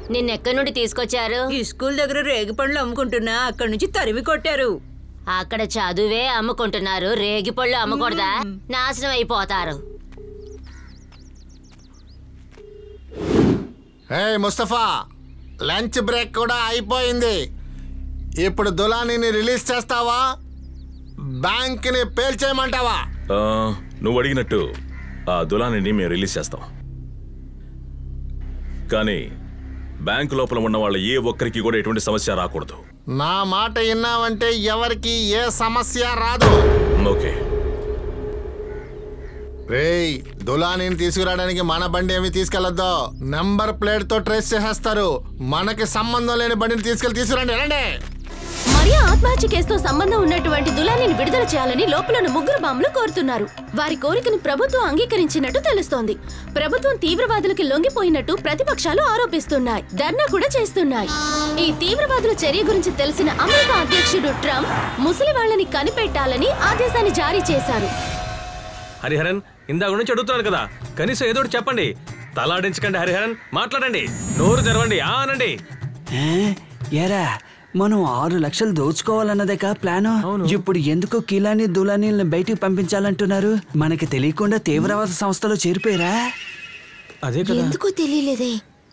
నిన్నెక్కడి నుండి తీసుకొచ్చారు ఈ స్కూల్ దగ్గర రేగి పండ్లు అమ్ముకుంటున్నా అక్కడి నుంచి తరిమి కొట్టారు అక్కడ చదువే అమ్ముకుంటున్నారు రేగిపళ్ళు అమ్మకూడదా నాశనం అయిపోతారు హే ముస్తఫా లంచ్ బ్రేక్ కూడా అయిపోయింది ఇప్పుడు దులానీని రిలీజ్ చేస్తావా బ్యాంక్ని పేల్చేయమంటావా ఆ, నువ్వు అడిగినట్టు ఆ దులానిని మేము రిలీజ్ చేస్తాం కానీ బ్యాంకు లోపల ఉన్న వాళ్ళ ఏ ఒక్కరికి కూడా ఎటువంటి సమస్య రాకూడదు నా మాట విన్నావంటే ఎవరికి ఏ సమస్య రాదు ఓకే రేయ్ దులానీని తీసుకురావడానికి మన బండి ఏమి తీసుకెళ్లొద్దు నంబర్ ప్లేట్ తో ట్రేస్ చేసేస్తారు మనకి సంబంధం లేని బండిని తీసుకెళ్లి తీసుకురండి వెళ్ళండి మరియా ఆత్మహత్య కేసుతో సంబంధం ఉన్నటువంటి దులానిని విడుదల చేయాలని లోపల ముగ్గురు బాంబులు కోరుతున్నారు వారి కోరికను ప్రభుత్వం అంగీకరించినట్టు తెలుస్తోంది ప్రభుత్వం తీవ్రవాదులకి లొంగిపోయినట్టు ప్రతిపక్షాలు ఆరోపిస్తున్నాయి ధర్నా కూడా చేస్తున్నాయి ఈ తీవ్రవాదుల చర్య గురించి తెలిసిన అమెరికా అధ్యక్షుడు ట్రంప్ ముసలి వాళ్ళని కనిపెట్టాలని ఆదేశాన్ని జారీ చేశారు హరిహరన్ ఇందాక నుంచి అడుగుతున్నాను కదా కనీసం ఏదో ఒకటి చెప్పండి తలాడించకండి హరిహరన్ మాట్లాడండి నోరు తెరవండి ఆ అనండి ఏ? ఏరా మనం ఆరు లక్షలు దోచుకోవాలన్నదేకా ప్లాను ఇప్పుడు ఎందుకు కిలాని దులానీలను బయటికి పంపించాలంటున్నారు మనకి తెలియకుండా తీవ్రవాద సంస్థలో చేరిపోయారా అదే కదా ఎందుకో తెలియలేదే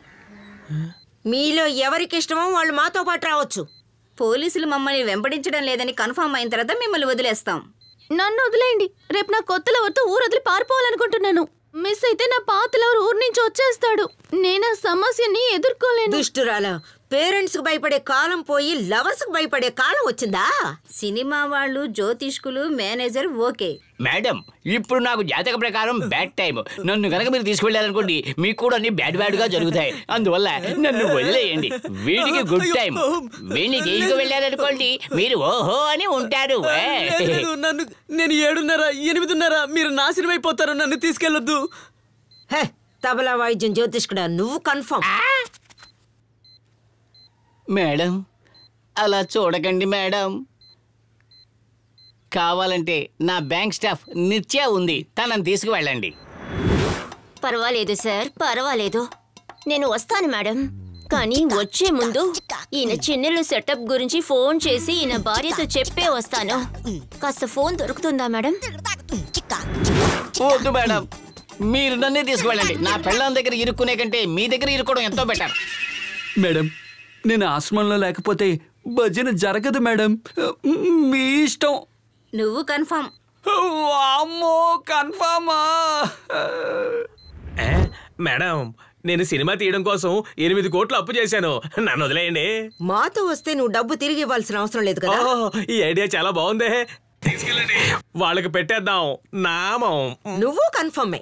మీలో ఎవరికి ఇష్టమో వాళ్ళు మాతో పాటు రావచ్చు పోలీసులు మమ్మల్ని వెంబడించడం లేదని కన్ఫర్మ్ అయిన తర్వాత మిమ్మల్ని వదిలేస్తాం నన్ను వదిలేయండి రేపు నా కొత్త లవర్తో ఊరు వదిలి పారిపోవాలనుకుంటున్నాను మిస్ అయితే నా పాత లవర్ ఊరు నుంచి వచ్చేస్తాడు నేను ఆ సమస్యని ఎదుర్కోలేను దుష్టురాల పేరెంట్స్ కు భయపడే కాలం పోయి లవర్స్ కు భయపడే కాలం వచ్చిందా సినిమా వాళ్ళు జ్యోతిష్కులు మేనేజర్ ఓకే మేడం ఇప్పుడు నాకు జాతక ప్రకారం బ్యాడ్ టైం నన్ను కనుక మీరు తీసుకెళ్ళారనుకోండి మీకు కూడా అన్ని బ్యాడ్ బ్యాడ్ గా జరుగుతాయి అందువల్ల నన్ను వదిలేయండి వీడికి గుడ్ టైం వీడిని తీసుకు వెళ్ళారనుకోండి మీరు ఓహో అని ఉంటారు ఏ. నన్ను నేను ఏడున్నర ఎనిమిదిన్నర మీరు నాశనం అయిపోతారు నన్ను తీసుకెళ్ళొద్దు హే తబలా వాయిద్యం జ్యోతిష్కుడా నువ్వు కన్ఫర్మ్ మేడం అలా చూడకండి మేడం కావాలంటే నా బ్యాంక్ స్టాఫ్ నిత్య ఉంది తనని తీసుకువెళ్ళండి పర్వాలేదు సార్ పర్వాలేదు నేను వస్తాను మేడం కానీ వచ్చే ముందు ఈయన చిన్నెలు సెటప్ గురించి ఫోన్ చేసి ఈయన భార్యతో చెప్పే వస్తాను కాస్త ఫోన్ దొరుకుతుందా మేడం వద్దు మేడం మీరు నన్నే తీసుకువెళ్ళండి నా పెళ్ళాం దగ్గర ఇరుక్కునే కంటే మీ దగ్గర ఇరుక్కోవడం ఎంతో బెటర్ మేడం నేను ఆశ్రమంలో లేకపోతే భజన జరగదు మేడం మీ ఇష్టం నువ్వు కన్ఫర్మ్ అమ్మో కన్ఫామా ఏ, మేడం నేను సినిమా తీయడం కోసం ఎనిమిది కోట్లు అప్పు చేశాను నన్ను వదిలేయండి మాతో వస్తే నువ్వు డబ్బు తిరిగి ఇవ్వాల్సిన అవసరం లేదు కదా ఓ ఈ ఐడియా చాలా బాగుందే తీసుకెళ్ళండి వాళ్ళకి పెట్టేద్దాం నామం నువ్వు కన్ఫర్మే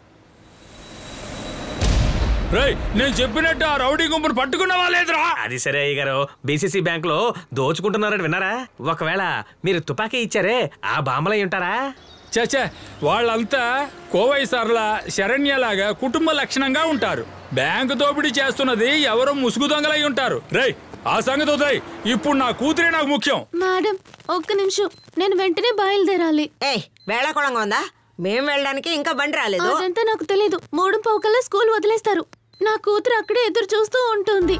రేయ్ నేను చెప్పినట్టు ఆ రౌడీ గుంపును పట్టుకున్నావా లేదురా అది సరే అయ్య గారు బీసీసీ బ్యాంక్ లో దోచుకుంటున్నారని విన్నారా ఒకవేళ మీరు తుపాకీ ఇచ్చారే ఆ బామ్మలై ఉంటారా చచ్చా వాళ్ళంతా కోవై సర్ల శరణ్యలాగా కుటుంబ లక్షణంగా ఉంటారు బ్యాంకు దోపిడీ చేస్తున్నది ఎవరో ముసుగు దొంగలై ఉంటారు రేయ్ ఆ సంగతి వదిలేయ్. ఇప్పుడు నా కూతురే నాకు ముఖ్యం మేడం ఒక్క నిమిషం నేను వెంటనే బయలుదేరాలి ఏ వేళాకోళంగా ఉందా మేం వెళ్ళడానికి ఇంకా బండి రాలేదు అదంతా నాకు తెలీదు మూడు పావుకల్లా స్కూల్ వదిలేస్తారు నా కూతురు అక్కడే ఎదురు చూస్తూ ఉంటుంది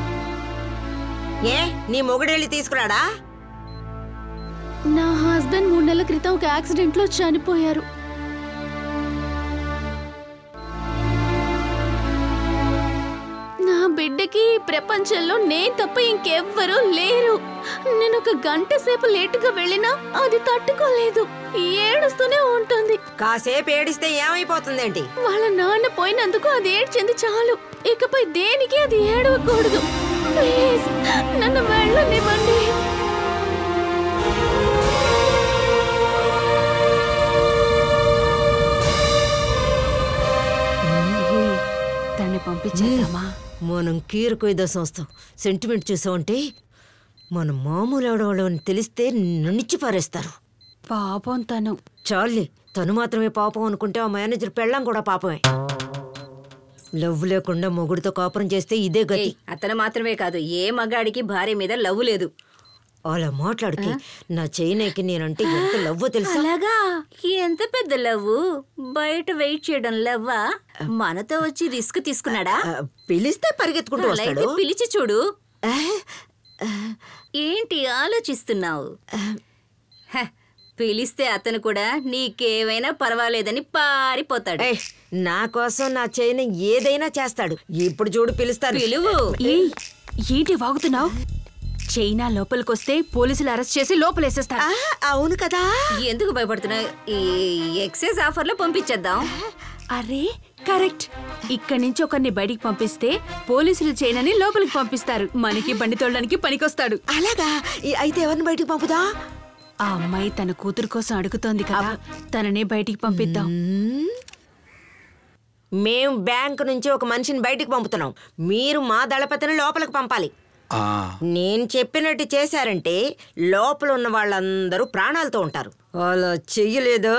ఏ నీ మొగుడెళ్ళి తీసుకురాడా నా హస్బెండ్ మూడు నెలల క్రితం ఒక యాక్సిడెంట్ లో చనిపోయారు నా బిడ్డకి ఈ ప్రపంచంలో నేను తప్ప ఇంకెవ్వరూ లేరు నేను ఒక గంట సేపు లేటుగా వెళ్ళినా అది తట్టుకోలేదు ఏడుస్తూనే ఉంటుంది కాసేపు ఏడిస్తే ఏమైపోతుందేంటి వాళ్ళ నాన్న పోయినందుకు అది ఏడ్చింది చాలు ఇకపై దేనికి అది ఏడవకూడదు ప్లీజ్ నన్ను వెళ్ళనివ్వండి దాన్ని పంపించేద్దామా మనం కీరుకొయ్య సంస్థ సెంటిమెంట్ చూసామంటే మన మామూలు ఎవడవాళ్ళు అని తెలిస్తే నణిచి పారేస్తారు పాపం తను చాలే తను మాత్రమే పాపం అనుకుంటే ఆ మేనేజర్ పెళ్ళం కూడా పాపమే లవ్ లేకుండా మొగుడితో కాపురం చేస్తే ఇదే గతి అతను మాత్రమే కాదు ఏ మగాడికి భార్య మీద లవ్ లేదు అలా మాట్లాడుకి నా చైనకి నేనంటే ఎంత లవ్వో తెలుసా అలాగా ఎంత పెద్ద లవ్వు బయట వెయిట్ చేయడం లవ్వా మనతో వచ్చి రిస్క్ తీసుకున్నాడా ఆ, పిలిస్తే పరిగెత్తుకుంటూ అలా అయితే వస్తాడు పిలిచి చూడు ఏంటి ఆలోచిస్తున్నావు హ, పిలిస్తే అతను కూడా నీకేమైనా పర్వాలేదని పారిపోతాడు ఏయ్, నా కోసం నా చైన ఏదైనా చేస్తాడు ఇప్పుడు చూడు పిలుస్తాను పిలువు ఏయ్ ఏంటి వాగుతున్నావు చైనా లోపలికొస్తే పోలీసులు అరెస్ట్ చేసి లోపలేసేస్తారు ఆ, అవును కదా ఎందుకు భయపడుతున్నావు ఈ ఎక్సైజ్ ఆఫర్లో పంపించేద్దాం అరే కరెక్ట్ ఇక్కడి నుంచి ఒకరిని బయటికి పంపిస్తే పోలీసులు చైనాని లోపలికి పంపిస్తారు మనకి బండి తోడడానికి పనికొస్తాడు అలాగా ఈ- అయితే ఎవరిని బయటికి పంపుదా ఆ అమ్మాయి తన కూతురు కోసం అడుగుతోంది కదా తననే బయటికి పంపిద్దాం మేం బ్యాంక్ నుంచి ఒక మనిషిని బయటికి పంపుతున్నాం మీరు మా దళపతిని లోపలికి పంపాలి ఆ, నేను చెప్పినట్టు చేశారంటే లోపల ఉన్న వాళ్ళందరూ ప్రాణాలతో ఉంటారు అలా చెయ్యలేదు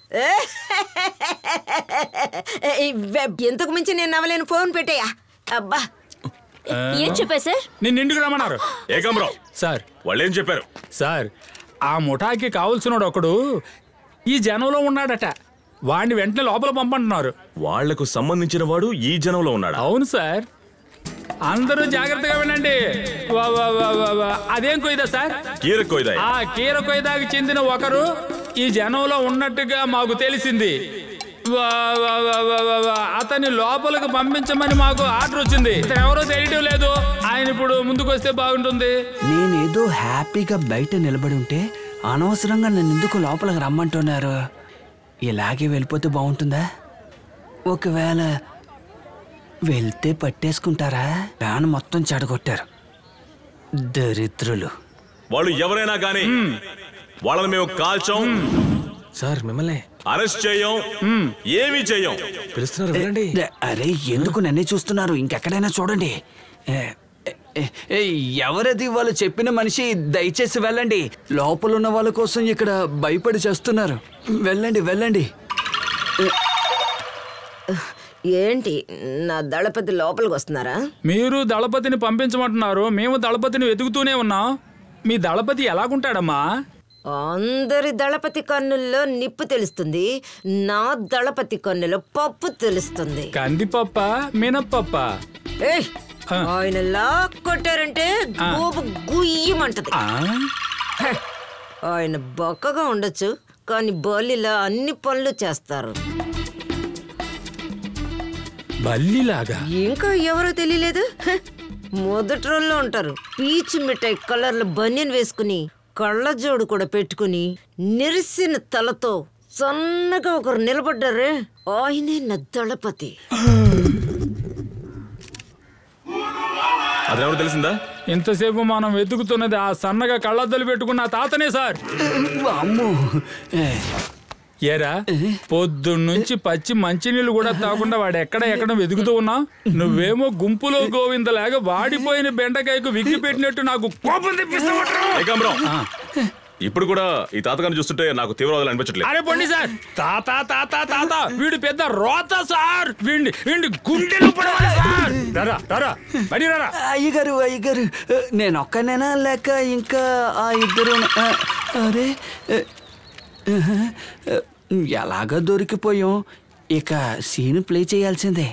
ఎంతకు మించి నేను నవ్వలేను ఫోన్ పెట్టేయా అబ్బా ఏం చెప్పా సార్ నిన్ను ఇంటికి రమ్మన్నారు ఏకాంబరం సార్ వాళ్ళు ఏం చెప్పారు సార్ ఆ ముఠాకి కావలసినోడు ఒకడు ఈ జనంలో ఉన్నాడట వాడిని వెంటనే లోపల పంపంటున్నారు వాళ్లకు సంబంధించిన వాడు ఈ జనంలో ఉన్నాడా అవును సార్ అందరూ జాగ్రత్తగా వినండి వా, వా, వా, వా, వా. అదేం కొయ్యదా సార్ కీర కొయ్దాయ్ ఆ కీర కొయ్యదాకి చెందిన ఒకరు ఈ జనంలో ఉన్నట్టుగా మాకు తెలిసింది వా, వా, వా, వా, వా, వా. అతన్ని లోపలికి పంపించమని మాకు ఆర్డర్ వచ్చింది ఇతను ఎవరో తెలియడం లేదు ఆయన ఇప్పుడు ముందుకు వస్తే బాగుంటుంది నేనేదో హ్యాపీగా బయట నిలబడి ఉంటే అనవసరంగా నన్ను ఎందుకు లోపలికి రమ్మంటున్నారు ఇలాగే వెళ్ళిపోతే బాగుంటుందా ఒకవేళ వెళ్తే పట్టేసుకుంటారా ప్లాన్ మొత్తం చెడగొట్టారు దరిద్రులు వాళ్ళు ఎవరైనా గానీ వాళ్ళని మేము కాల్చాం సార్ మిమ్మల్ని అరెస్ట్ చేయం ఏమీ చేయం పిలుస్తున్నారు వినండి ద- అరే ఎందుకు నన్నే చూస్తున్నారు ఇంకెక్కడైనా చూడండి ఏ, ఏ, ఏ, ఎవరది వాళ్ళు చెప్పిన మనిషి దయచేసి వెళ్ళండి లోపల ఉన్న వాళ్ళ కోసం ఇక్కడ భయపడి చేస్తున్నారు వెళ్ళండి వెళ్ళండి ఏంటి నా దళపతి లోపలికి వస్తున్నారా మీరు దళపతిని పంపించమంటున్నారు మేము దళపతిని వెతుకుతూనే ఉన్నాం మీ దళపతి ఎలాగుంటాడమ్మా అందరి దళపతి కన్నుల్లో నిప్పు తెలుస్తుంది నా దళపతి కన్నులో పప్పు తెలుస్తుంది కందిపప్ప మినప్పప్ప ఏయ్, ఆయన లాక్ కొట్టారంటే గోపు గుయ్యమంటది ఆ? హ, ఆయన బక్కగా ఉండొచ్చు కానీ బల్లిలా అన్ని పనులు చేస్తారు బల్లిలాగా ఇంకా ఎవరో తెలియలేదు హ, మొదటి రోజుల్లో ఉంటారు పీచు మిఠాయి కలర్ల బనియన్ వేసుకుని కళ్ళజోడు కూడా పెట్టుకుని నెరిసిన తలతో సన్నగా ఒకరు నిలబడ్డారే ఆయనే నా దళపతి అదెవరు తెలిసిందా ఇంతసేపు మనం వెతుకుతున్నది ఆ సన్నగా కళ్ళద్దలు పెట్టుకున్న ఆ తాతనే సార్ అమ్మో ఏ, ఏరా పొద్దున్నుంచి పచ్చి మంచినీళ్ళు కూడా తాకుండా వాడు ఎక్కడ ఎక్కడ వెతుకుతూ ఉన్నావు నువ్వేమో గుంపులో గోవిందలాగా వాడిపోయిన బెండకాయకు విగ్గి పెట్టినట్టు నాకు కోపం తెప్పిస్తావు ఏకాంబరం ఇప్పుడు కూడా ఈ తాతగారిని చూస్తుంటే నాకు తీవ్రవాదాలు అనిపించట్లేదు అరే పండి సార్ తాత తాత తాత వీడు పెద్ద రోత సార్ వీడి వీడి గుండెలు పడవాలి సార్ రారా రారా బడి రారా అయ్యగారు అయ్యగారు నేను ఒక్కనేనా లేక ఇంకా ఆ ఇద్దరు అరే ఎలాగ దొరికిపోయాం ఇక సీన్ ప్లే చేయాల్సిందే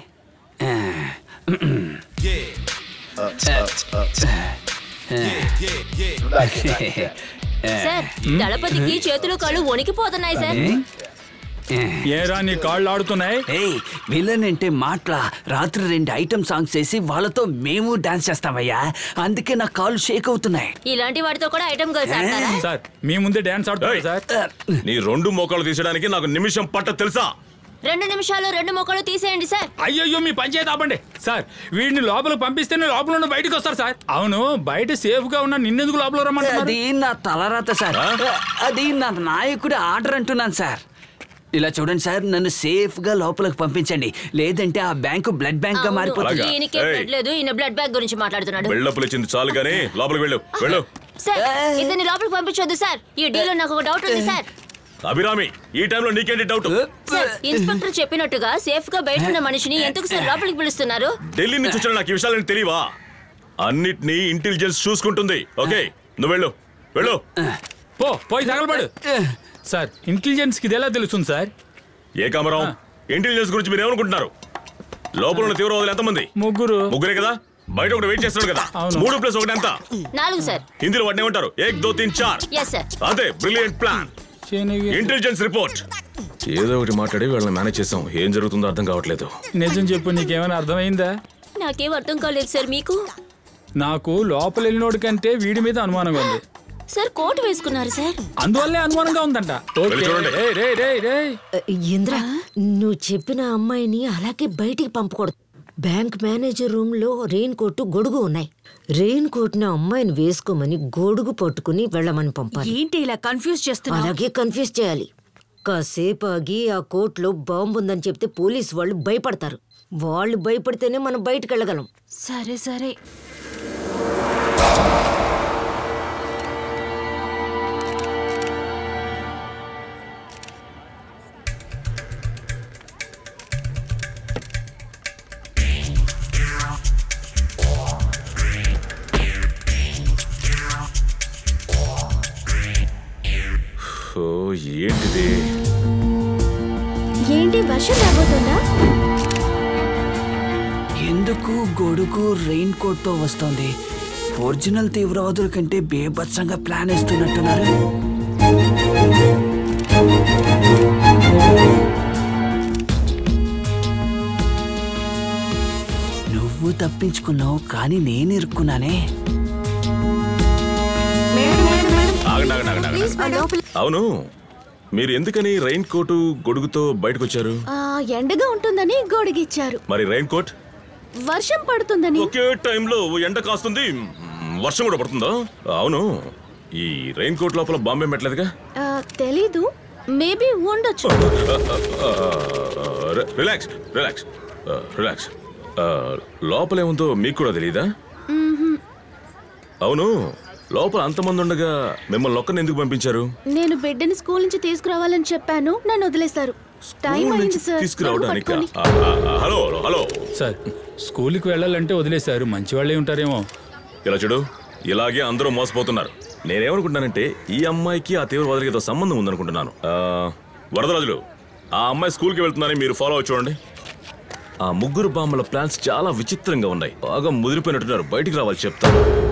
సార్ దళపతికి చేతులు కాళ్ళు వణికిపోతున్నాయి సార్ ఏరా నీ కాళ్ళు ఆడుతున్నాయి ఏయ్ విలన్ అంటే మాట్లా రాత్రి రెండు ఐటమ్ సాంగ్స్ వేసి వాళ్ళతో మేము డాన్స్ చేస్తామయ్యా అందుకే నా కాళ్ళు షేక్ అవుతున్నాయి ఇలాంటి వాటితో కూడా ఐటమ్ గర్ల్స్ ఆడతారా సార్ మీ ముందే డాన్స్ ఆడుతున్నారు సార్ నీ రెండు మోకాలు తీసడానికి నాకు నిమిషం పట్ట తెలుసా రెండు నిమిషాలు రెండు మొక్కలు తీసేయండి సార్ అయ్యయ్యో మీ పంచాయతీ ఆపండి సార్ వీడిని లోపల పంపిస్తేనే లోపల నుండి బయటకు వస్తారు సార్ అవును బయట సేఫ్ గా ఉన్న నిన్నెందుకు లోపల రమ్మంటున్నారు అది నా తలరాత సార్ అది నా నాయకుడి ఆర్డర్ అంటున్నాను సార్ ఇలా చూడండి సార్ నన్ను సేఫ్ గా లోపలికి పంపించండి లేదంటే ఆ బ్యాంకు బ్లడ్ బ్యాంక్ గా అవును, మారిపోతుంది అలాగా? ఈయనకే ఏయ్. బ్లడ్ లేదు ఈయన బ్లడ్ బ్యాగ్ గురించి మాట్లాడుతున్నాడు వెళ్ళప్పులు ఇచ్చింది చాలు గానీ లోపలికి వెళ్ళు వెళ్ళు సార్ ఇతన్ని లోపలికి పంపించొద్దు సార్ ఈ డీలో నాకు ఒక డౌట్ ఉంది సార్ అభిరామి ఈ టైంలో నీకేంటి డౌట్ సార్ ఇన్స్పెక్టర్ చెప్పినట్టుగా సేఫ్ గా బయట ఉన్న మనిషిని ఎందుకు సార్ లోపలికి పిలుస్తున్నారు ఢిల్లీ నుంచి వచ్చిన నాకు ఈ విషయాలని తెలియవా అన్నిటినీ ఇంటెలిజెన్స్ చూసుకుంటుంది ఓకే నువ్వు వెళ్ళు వెళ్ళు పో పోయి తగలబడు సార్ ఇంటెలిజెన్స్ కి ఇది ఎలా తెలుస్తుంది సార్ ఏ కామరావు ఇంటెలిజెన్స్ గురించి మీరు ఏమనుకుంటున్నారు లోపల ఉన్న తీవ్రవాదులు ఎంతమంది ముగ్గురు ముగ్గురే కదా బయట ఒకటి వెయిట్ చేస్తున్నాడు కదా అవును. మూడు ప్లస్ ఒకటి ఎంత నాలుగు సార్ హిందీలో వాటిని ఏమంటారు ఏక్ దో తీన్ చార్ ఎస్ సార్ అదే బ్రిలియంట్ ప్లాన్ ఇంటెలిజెన్స్ రిపోర్ట్ ఏదో ఒకటి మాట్లాడి వీళ్ళని మేనేజ్ చేసాం ఏం జరుగుతుందో అర్థం కావట్లేదు నిజం చెప్పు నీకేమైనా అర్థమైందా నాకేం అర్థం కాలేదు సార్ మీకు నాకు లోపల వెళ్ళినోడి కంటే వీడి మీద అనుమానంగా ఉంది సార్ కోట్ వేసుకున్నారు సార్ అందువల్లే అనుమానంగా ఉందంట ఓకే. చూడండి. రేయ్, రేయ్, రేయ్, రేయ్. ఇంద్ర నువ్వు చెప్పిన అమ్మాయిని అలాగే బయటికి పంపకూడదు బ్యాంక్ మేనేజర్ రూమ్ లో రెయిన్ కోట్ గొడుగు ఉన్నాయి రెయిన్ కోట్ ని అమ్మాయిని వేసుకోమని గొడుగు పట్టుకుని వెళ్ళమని పంపాలి ఏంటి ఇలా కన్ఫ్యూజ్ చేస్తున్నా అలాగే కన్ఫ్యూజ్ చేయాలి కాసేపు ఆగి ఆ కోట్లో బాంబు ఉందని చెప్తే పోలీస్ వాళ్ళు భయపడతారు వాళ్ళు భయపడితేనే మనం బయటకు వెళ్ళగలం సరే సరే ఓ ఏంటిది ఏంటి వర్షం రాబోతుందా ఎందుకు గొడుగు రెయిన్ కోట్ తో వస్తోంది ఒరిజినల్ తీవ్రవాదుల కంటే బేభత్సంగా ప్లాన్ వేస్తున్నట్టున్నారు నువ్వు తప్పించుకున్నావు కానీ నేను ఇరుక్కున్నానే ఆగండి, ఆగండి, ఆగండి, ఆగండి. అవును మీరు ఎందుకని రెయిన్ కోటు గొడుగుతో బయటకు వచ్చారు ఆ, ఎండగా ఉంటుందని గొడుగిచ్చారు మరి రెయిన్ కోట్ వర్షం పడుతుందని ఒకే టైంలో ఎండ కాస్తుంది మ్, వర్షం కూడా పడుతుందా అవును ఈ రెయిన్ కోట్ లోపల బాంబే పెట్టలేదుగా ఆ, తెలీదు మేబీ ఉండొచ్చు ఆ, రి- రిలాక్స్ రిలాక్స్ ఆ, రిలాక్స్ ఆ, లోపలేముందో మీకు కూడా తెలియదా మ్మ్హ్మ్. అవును లోపల అంతమంది ఉండగా మిమ్మల్ని ఒక్కరిని ఎందుకు పంపించారు నేను బిడ్డని స్కూల్ నుంచి తీసుకురావాలని చెప్పాను నన్ను వదిలేశారు టైం స్కూల్ అయింది నుంచి సార్ తీసుకురావడానికా? పట్టుకోండి. ఆ, ఆ, ఆ, హలో హలో, హలో సార్ స్కూల్కి వెళ్ళాలంటే వదిలేశారు మంచి వాళ్ళే ఉంటారేమో ఇలా చూడు ఇలాగే అందరూ మోసపోతున్నారు నేనేమనుకుంటున్నానంటే ఈ అమ్మాయికి ఆ తీవ్రవాదులకి ఏదో సంబంధం ఉందనుకుంటున్నాను ఆ, వరదరాజులు ఆ అమ్మాయి స్కూల్కి వెళ్తుందని మీరు ఫాలో అవ్వ చూడండి ఆ ముగ్గురు బామ్మల ప్లాన్స్ చాలా విచిత్రంగా ఉన్నాయి బాగా ముదిరిపోయినట్టున్నారు బయటికి రావాలి చెప్తాను